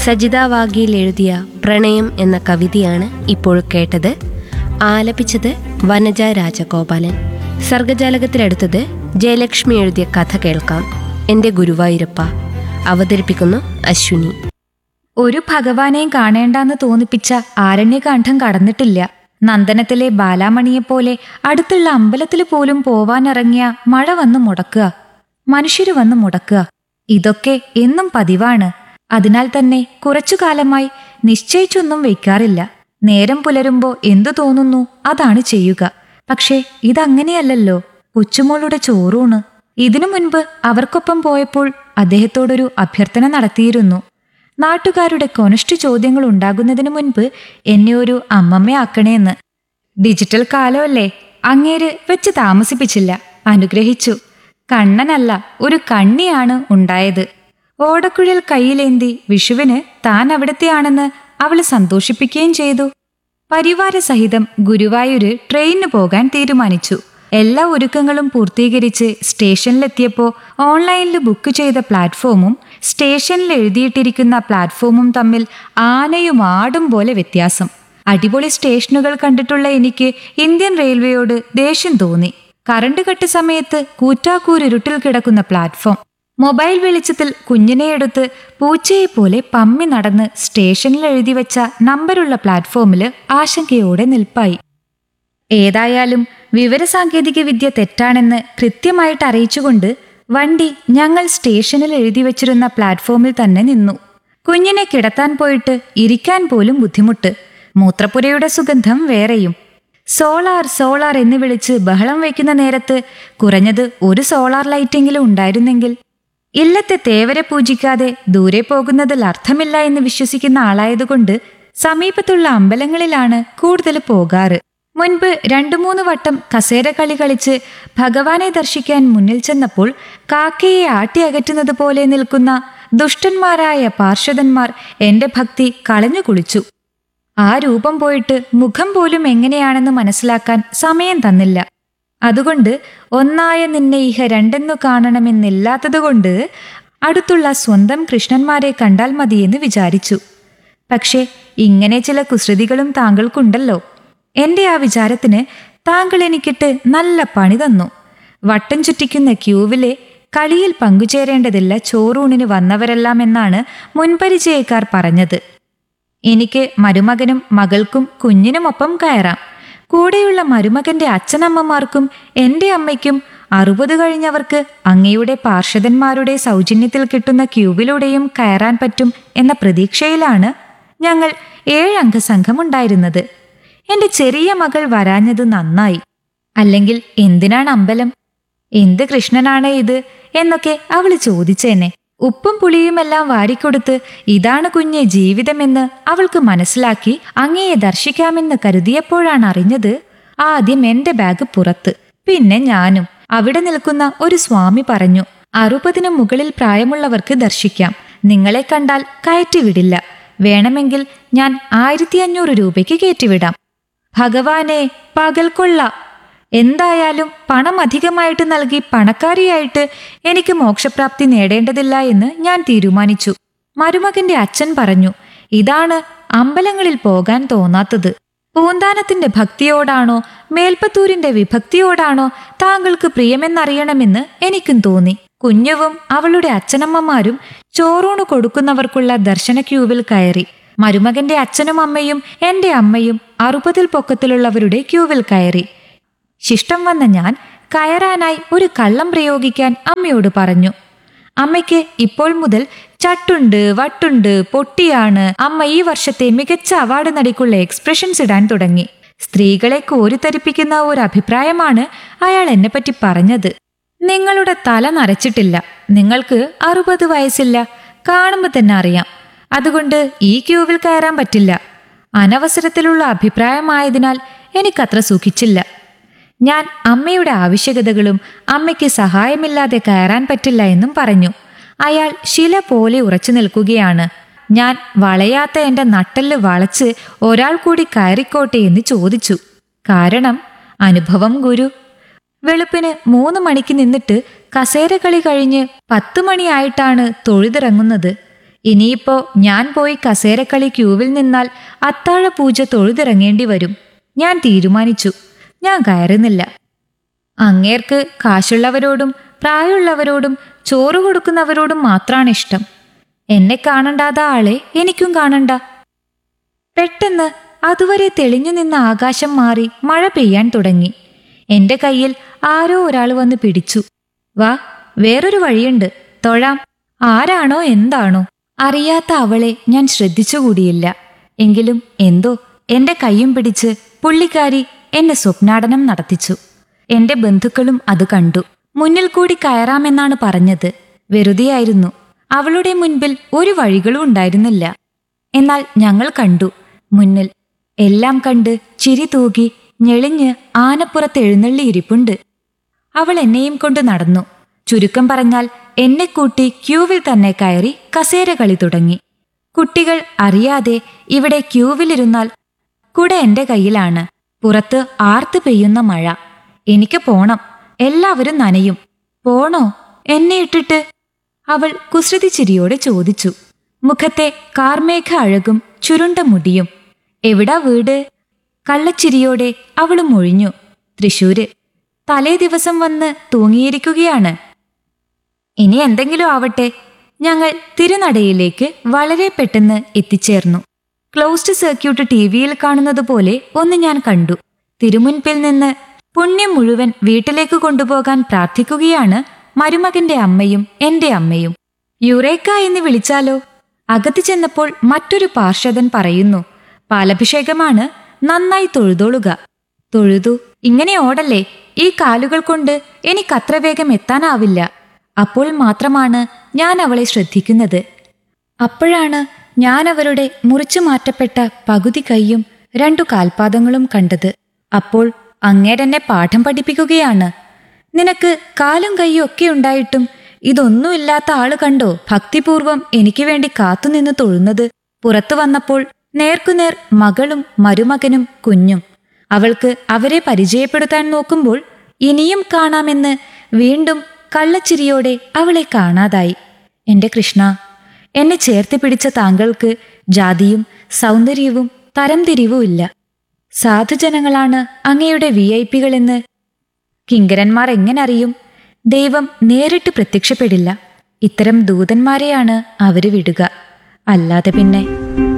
സജിത വാഗിയിൽ എഴുതിയ പ്രണയം എന്ന കവിതയാണ് ഇപ്പോൾ കേട്ടത് ആലപിച്ചത് വനജ രാജഗോപാലൻ സർഗജാലകത്തിലെടുത്തത് ജയലക്ഷ്മി എഴുതിയ കഥ കേൾക്കാം എൻ്റെ ഗുരുവായൂരപ്പ അവതരിപ്പിക്കുന്നു അശ്വിനി ഒരു ഭഗവാനെയും കാണേണ്ടെന്ന് തോന്നിപ്പിച്ച ആരണ്യകാന്ഡം കടന്നിട്ടില്ല നന്ദനത്തിലെ ബാലാമണിയെപ്പോലെ അടുത്തുള്ള അമ്പലത്തിൽ പോലും പോവാനിറങ്ങിയ മഴ വന്ന് മുടക്കുക മനുഷ്യര് വന്ന് മുടക്കുക ഇതൊക്കെ എന്നും പതിവാണ് അതിനാൽ തന്നെ കുറച്ചു കാലമായി നിശ്ചയിച്ചൊന്നും വെക്കാറില്ല നേരം പുലരുമ്പോ എന്തു തോന്നുന്നു അതാണ് ചെയ്യുക പക്ഷേ ഇതങ്ങനെയല്ലല്ലോ കൊച്ചുമോളുടെ ചോറൂണ് ഇതിനു മുൻപ് അവർക്കൊപ്പം പോയപ്പോൾ അദ്ദേഹത്തോടൊരു അഭ്യർത്ഥന നടത്തിയിരുന്നു നാട്ടുകാരുടെ കൊനഷ്ട ചോദ്യങ്ങൾ ഉണ്ടാകുന്നതിന് മുൻപ് എന്നെ ഒരു അമ്മമ്മയാക്കണേന്ന് ഡിജിറ്റൽ കാലമല്ലേ അങ്ങേര് വെച്ച് താമസിപ്പിച്ചില്ല അനുഗ്രഹിച്ചു കണ്ണനല്ല ഒരു കണ്ണിയാണ് ഉണ്ടായത് ഓടക്കുഴൽ കയ്യിലേന്തി വിഷുവിന് താൻ അവിടത്തെയാണെന്ന് അവള് സന്തോഷിപ്പിക്കുകയും ചെയ്തു പരിവാര സഹിതം ഗുരുവായൂര് ട്രെയിനിന് പോകാൻ തീരുമാനിച്ചു എല്ലാ ഒരുക്കങ്ങളും പൂർത്തീകരിച്ച് സ്റ്റേഷനിലെത്തിയപ്പോൾ ഓൺലൈനിൽ ബുക്ക് ചെയ്ത പ്ലാറ്റ്ഫോമും സ്റ്റേഷനിൽ എഴുതിയിട്ടിരിക്കുന്ന പ്ലാറ്റ്ഫോമും തമ്മിൽ ആനയും ആടും പോലെ വ്യത്യാസം അടിപൊളി സ്റ്റേഷനുകൾ കണ്ടിട്ടുള്ള എനിക്ക് ഇന്ത്യൻ റെയിൽവേയോട് ദേഷ്യം തോന്നി കറണ്ട് കട്ട് സമയത്ത് കൂറ്റാക്കൂരിരുട്ടിൽ കിടക്കുന്ന പ്ലാറ്റ്ഫോം മൊബൈൽ വെളിച്ചത്തിൽ കുഞ്ഞിനെ എടുത്ത് പൂച്ചയെ പോലെ പമ്മി നടന്ന് സ്റ്റേഷനിൽ എഴുതി വെച്ച നമ്പറുള്ള പ്ലാറ്റ്ഫോമിൽ ആശങ്കയോടെ നിൽപ്പായി ഏതായാലും വിവരസാങ്കേതിക വിദ്യ തെറ്റാണെന്ന് കൃത്യമായിട്ട് അറിയിച്ചുകൊണ്ട് വണ്ടി ഞങ്ങൾ സ്റ്റേഷനിൽ എഴുതി വച്ചിരുന്ന പ്ലാറ്റ്ഫോമിൽ തന്നെ നിന്നു കുഞ്ഞിനെ കിടത്താൻ പോയിട്ട് ഇരിക്കാൻ പോലും ബുദ്ധിമുട്ട് മൂത്രപ്പുരയുടെ സുഗന്ധം വേറെയും സോളാർ സോളാർ എന്ന് വിളിച്ച് ബഹളം വയ്ക്കുന്ന നേരത്ത് കുറഞ്ഞത് ഒരു സോളാർ ലൈറ്റെങ്കിലും ഉണ്ടായിരുന്നെങ്കിൽ ഇല്ലത്തെ തേവരെ പൂജിക്കാതെ ദൂരെ പോകുന്നതിൽ അർത്ഥമില്ല എന്ന് വിശ്വസിക്കുന്ന ആളായതുകൊണ്ട് സമീപത്തുള്ള അമ്പലങ്ങളിലാണ് കൂടുതൽ പോകാറ് മുൻപ് രണ്ടു മൂന്ന് വട്ടം കസേര കളി കളിച്ച് ഭഗവാനെ ദർശിക്കാൻ മുന്നിൽ ചെന്നപ്പോൾ കാക്കയെ ആട്ടി അകറ്റുന്നത് പോലെ നിൽക്കുന്ന ദുഷ്ടന്മാരായ പാർഷദന്മാർ എന്റെ ഭക്തി കളഞ്ഞു കുളിച്ചു ആ രൂപം പോയിട്ട് മുഖം പോലും എങ്ങനെയാണെന്ന് മനസ്സിലാക്കാൻ സമയം തന്നില്ല അതുകൊണ്ട് ഒന്നായ നിന്നെ ഇഹ രണ്ടെന്നു കാണണമെന്നില്ലാത്തതുകൊണ്ട് അടുത്തുള്ള സ്വന്തം കൃഷ്ണന്മാരെ കണ്ടാൽ മതിയെന്ന് വിചാരിച്ചു പക്ഷേ ഇങ്ങനെ ചില കുസൃതികളും താങ്കൾക്കുണ്ടല്ലോ എന്റെ ആ വിചാരത്തിന് താങ്കൾ എനിക്കിട്ട് നല്ല പണി തന്നു വട്ടം ചുറ്റിക്കുന്ന ക്യൂവിലെ കളിയിൽ പങ്കുചേരേണ്ടതില്ല ചോറൂണിന് വന്നവരെല്ലാം എന്നാണ് മുൻപരിചയക്കാർ പറഞ്ഞത് എനിക്ക് മരുമകനും മകൾക്കും കുഞ്ഞിനുമൊപ്പം കയറാം കൂടെയുള്ള മരുമകന്റെ അച്ഛനമ്മമാർക്കും എന്റെ അമ്മയ്ക്കും അറുപത് കഴിഞ്ഞവർക്ക് അങ്ങയുടെ പാർഷദന്മാരുടെ സൗജന്യത്തിൽ കിട്ടുന്ന ക്യൂവിലൂടെയും കയറാൻ പറ്റും എന്ന പ്രതീക്ഷയിലാണ് ഞങ്ങൾ ഏഴംഗ സംഘം ഉണ്ടായിരുന്നത് എന്റെ ചെറിയ മകൾ വരാഞ്ഞത് നന്നായി അല്ലെങ്കിൽ എന്തിനാണ് അമ്പലം എന്ത് കൃഷ്ണനാണ് ഇത് എന്നൊക്കെ അവള് ചോദിച്ചേനെ ഉപ്പും പുളിയുമെല്ലാം വാരിക്കൊടുത്ത് ഇതാണ് കുഞ്ഞെ ജീവിതമെന്ന് അവൾക്ക് മനസ്സിലാക്കി അങ്ങയെ ദർശിക്കാമെന്ന് കരുതിയപ്പോഴാണ് അറിഞ്ഞത് ആദ്യം എന്റെ ബാഗ് പുറത്ത് പിന്നെ ഞാനും അവിടെ നിൽക്കുന്ന ഒരു സ്വാമി പറഞ്ഞു അറുപതിനു മുകളിൽ പ്രായമുള്ളവർക്ക് ദർശിക്കാം നിങ്ങളെ കണ്ടാൽ കയറ്റിവിടില്ല വേണമെങ്കിൽ ഞാൻ ആയിരത്തി അഞ്ഞൂറ് രൂപയ്ക്ക് കയറ്റിവിടാം ഭഗവാനെ പകൽക്കൊള്ള എന്തായാലും പണം അധികമായിട്ട് നൽകി പണക്കാരിയായിട്ട് എനിക്ക് മോക്ഷപ്രാപ്തി നേടേണ്ടതില്ല എന്ന് ഞാൻ തീരുമാനിച്ചു മരുമകന്റെ അച്ഛൻ പറഞ്ഞു ഇതാണ് അമ്പലങ്ങളിൽ പോകാൻ തോന്നാത്തത് പൂന്താനത്തിന്റെ ഭക്തിയോടാണോ മേൽപ്പത്തൂരിന്റെ വിഭക്തിയോടാണോ താങ്കൾക്ക് പ്രിയമെന്നറിയണമെന്ന് എനിക്കും തോന്നി കുഞ്ഞുവും അവളുടെ അച്ഛനമ്മമാരും ചോറൂണ് കൊടുക്കുന്നവർക്കുള്ള ദർശന ക്യൂവിൽ കയറി മരുമകന്റെ അച്ഛനും അമ്മയും എന്റെ അമ്മയും അറുപതിൽ പൊക്കത്തിലുള്ളവരുടെ ക്യൂവിൽ കയറി ശിഷ്ടം വന്ന ഞാൻ കയറാനായി ഒരു കള്ളം പ്രയോഗിക്കാൻ അമ്മയോട് പറഞ്ഞു അമ്മയ്ക്ക് ഇപ്പോൾ മുതൽ ചട്ടുണ്ട് വട്ടുണ്ട് പൊട്ടിയാണ് അമ്മ ഈ വർഷത്തെ മികച്ച അവാർഡ് നടിക്കുള്ള എക്സ്പ്രഷൻസ് ഇടാൻ തുടങ്ങി സ്ത്രീകളെ കോരിത്തരിപ്പിക്കുന്ന ഒരു അഭിപ്രായമാണ് അയാൾ എന്നെപ്പറ്റി പറഞ്ഞത് നിങ്ങളുടെ തല നരച്ചിട്ടില്ല നിങ്ങൾക്ക് അറുപത് വയസ്സില്ല കാണുമ്പോൾ തന്നെ അറിയാം അതുകൊണ്ട് ഈ ക്യൂവിൽ കയറാൻ പറ്റില്ല അനവസരത്തിലുള്ള അഭിപ്രായമായതിനാൽ എനിക്കത്ര സുഖിച്ചില്ല ഞാൻ അമ്മയുടെ ആവശ്യകതകളും അമ്മയ്ക്ക് സഹായമില്ലാതെ കയറാൻ പറ്റില്ല എന്നും പറഞ്ഞു അയാൾ ശില പോലെ ഉറച്ചു നിൽക്കുകയാണ് ഞാൻ വളയാത്ത എന്റെ നട്ടല് വളച്ച് ഒരാൾ കൂടി കയറിക്കോട്ടെ എന്ന് ചോദിച്ചു കാരണം അനുഭവം ഗുരു വെളുപ്പിന് മൂന്ന് മണിക്ക് നിന്നിട്ട് കസേരകളി കഴിഞ്ഞ് പത്ത് മണിയായിട്ടാണ് തൊഴുതിറങ്ങുന്നത് ഇനിയിപ്പോ ഞാൻ പോയി കസേരക്കളി ക്യൂവിൽ നിന്നാൽ അത്താഴ പൂജ തൊഴുതിറങ്ങേണ്ടി വരും ഞാൻ തീരുമാനിച്ചു ഞാൻ കയറുന്നില്ല അങ്ങേർക്ക് കാശുള്ളവരോടും പ്രായമുള്ളവരോടും ചോറ് കൊടുക്കുന്നവരോടും മാത്രാണ് ഇഷ്ടം എന്നെ കാണണ്ടാത്ത ആളെ എനിക്കും കാണണ്ട പെട്ടെന്ന് അതുവരെ തെളിഞ്ഞു നിന്ന ആകാശം മാറി മഴ പെയ്യാൻ തുടങ്ങി എന്റെ കയ്യിൽ ആരോ ഒരാൾ വന്ന് പിടിച്ചു വാ വേറൊരു വഴിയുണ്ട് തൊഴാം ആരാണോ എന്താണോ അറിയാത്ത അവളെ ഞാൻ ശ്രദ്ധിച്ചുകൂടിയില്ല എങ്കിലും എന്തോ എന്റെ കൈയും പിടിച്ച് പുള്ളിക്കാരി എന്നെ സ്വപ്നാടനം നടത്തിച്ചു എന്റെ ബന്ധുക്കളും അത് കണ്ടു മുന്നിൽ കൂടി കയറാമെന്നാണ് പറഞ്ഞത് വെറുതെയായിരുന്നു അവളുടെ മുൻപിൽ ഒരു വഴികളും ഉണ്ടായിരുന്നില്ല എന്നാൽ ഞങ്ങൾ കണ്ടു മുന്നിൽ എല്ലാം കണ്ട് ചിരി തൂകി ഞെളിഞ്ഞ് ആനപ്പുറത്ത് എഴുന്നള്ളിയിരിപ്പുണ്ട് അവൾ എന്നെയും കൊണ്ട് നടന്നു ചുരുക്കം പറഞ്ഞാൽ എന്നെ കൂട്ടി ക്യൂവിൽ തന്നെ കയറി കസേര കളി തുടങ്ങി കുട്ടികൾ അറിയാതെ ഇവിടെ ക്യൂവിലിരുന്നാൽ കുട എന്റെ കയ്യിലാണ് പുറത്ത് ആർത്ത് പെയ്യുന്ന മഴ എനിക്ക് പോണം എല്ലാവരും നനയും പോണോ എന്നെ ഇട്ടിട്ട് അവൾ കുസൃതി ചിരിയോടെ ചോദിച്ചു മുഖത്തെ കാർമേഘ അഴകും ചുരുണ്ട മുടിയും എവിടാ വീട് കള്ളച്ചിരിയോടെ അവൾ മൊഴിഞ്ഞു തൃശൂര് തലേ ദിവസം വന്ന് തൂങ്ങിയിരിക്കുകയാണ് ഇനി എന്തെങ്കിലും ആവട്ടെ ഞങ്ങൾ തിരുനടയിലേക്ക് വളരെ പെട്ടെന്ന് എത്തിച്ചേർന്നു ക്ലോസ്ഡ് സർക്യൂട്ട് ടി വിയിൽ കാണുന്നത് പോലെ ഒന്ന് ഞാൻ കണ്ടു തിരുമുൻപിൽ നിന്ന് പുണ്യം മുഴുവൻ വീട്ടിലേക്ക് കൊണ്ടുപോകാൻ പ്രാർത്ഥിക്കുകയാണ് മരുമകന്റെ അമ്മയും എന്റെ അമ്മയും യുറേക്ക എന്ന് വിളിച്ചാലോ അകത്ത് ചെന്നപ്പോൾ മറ്റൊരു പാർഷദൻ പറയുന്നു പാലഭിഷേകമാണ് നന്നായി തൊഴുതോളുക തൊഴുതു ഇങ്ങനെ ഓടല്ലേ ഈ കാലുകൾ കൊണ്ട് എനിക്കത്ര വേഗം എത്താനാവില്ല അപ്പോൾ മാത്രമാണ് ഞാൻ അവളെ ശ്രദ്ധിക്കുന്നത് അപ്പോഴാണ് ഞാൻ അവരുടെ മുറിച്ചു മാറ്റപ്പെട്ട പകുതി കൈയും രണ്ടു കാൽപാദങ്ങളും കണ്ടത് അപ്പോൾ അങ്ങേരെന്നെ പാഠം പഠിപ്പിക്കുകയാണ് നിനക്ക് കാലും കൈയും ഒക്കെ ഉണ്ടായിട്ടും ഇതൊന്നുമില്ലാത്ത ആള് കണ്ടോ ഭക്തിപൂർവം എനിക്ക് വേണ്ടി കാത്തുനിന്ന് തൊഴുന്നത് പുറത്തു വന്നപ്പോൾ നേർക്കുനേർ മകളും മരുമകനും കുഞ്ഞും അവൾക്ക് അവരെ പരിചയപ്പെടുത്താൻ നോക്കുമ്പോൾ ഇനിയും കാണാമെന്ന് വീണ്ടും കള്ളച്ചിരിയോടെ അവളെ കാണാതായി എന്റെ കൃഷ്ണ എന്നെ ചേർത്ത് പിടിച്ച താങ്കൾക്ക് ജാതിയും സൗന്ദര്യവും തരംതിരിവും ഇല്ല സാധുജനങ്ങളാണ് അങ്ങയുടെ വി ഐ പികളെന്ന് കിങ്കരന്മാർ എങ്ങനെ അറിയും ദൈവം നേരിട്ട് പ്രത്യക്ഷപ്പെടില്ല ഇത്തരം ദൂതന്മാരെയാണ് അവര് വിടുക അല്ലാതെ പിന്നെ